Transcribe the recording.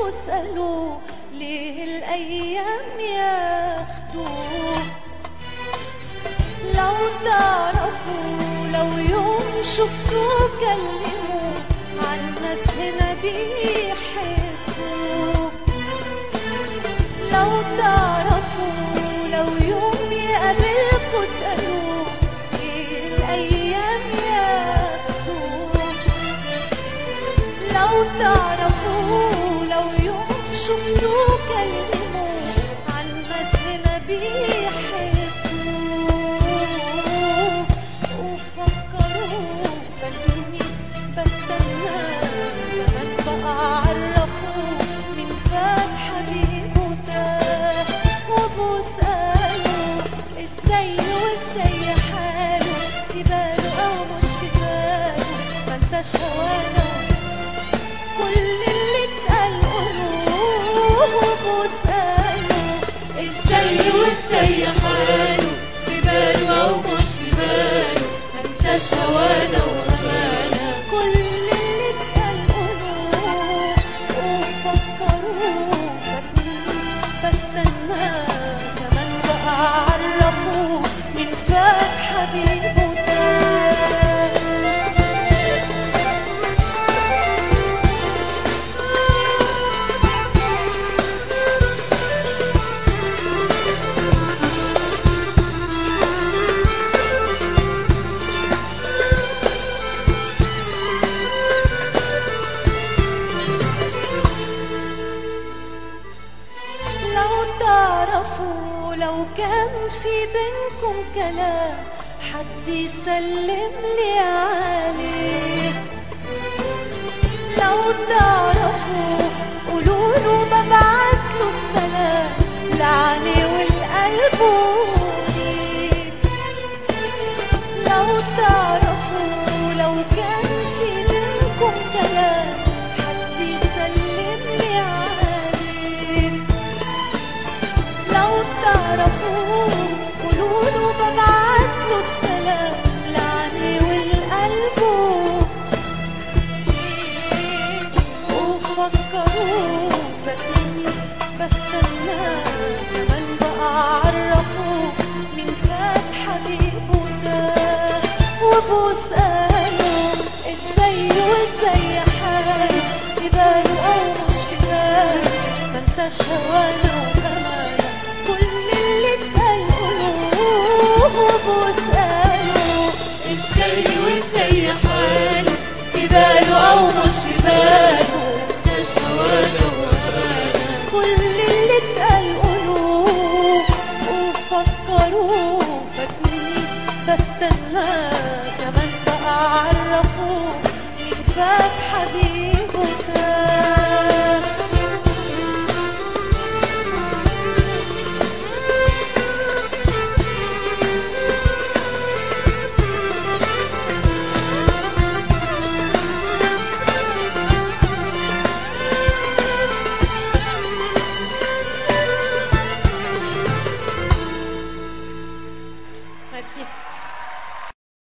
واسألوا ليه الأيام ياخدوه لو تعرفوا لو يوم شفتوا كلموا عن ناس هنا بيحبوا لو تعرفوا لو يوم يقابلكوا اسألوا ايه الأيام ياخدوا لو تعرفوا لو يوم شفتوا كلموا عن ناس هنا بيحبوا وفكروا فاكرني بستنى كمان بقى عرفوا من فات حبيبه تاه وبسأله ازاي وازاي حاله في باله او مش في باله منساش هوانا كل اللي اتقال قولوه وبسأله ازاي وازاي حاله في باله او مش في باله منساش هوانا وامانه كل اللي اتقال قولوه وفكروه فاكرين بستنى كمان بقى عرفوه من فات حبيبه تاه لو تعرفوا لو كان في بينكم كلام حد يسلم لي عليه لو تعرفوا قولوا له ببعت له السلام لعني والقلب وليك لو تعرفوا لو كان في بينكم كلام حد يسلم لي عليه لو تعرفوا قولوا له ببعت له السلام لعني والقلب وفكروا فاكرني بستنى كمان بقى عرفوا من فات حبيبه ده وبسأله ازاي وازاي حاله في باله او مش في باله منساش هوانا وامانه كل اللي اتقال قولوه وبسأله ازاي وازاي حاله في باله او مش في باله منساش هوانا وامانه كل اللي اتقال قولوه وفكروه فاكرني بستنى كمان بقى عرفوه مين فات حبيبه كان Merci.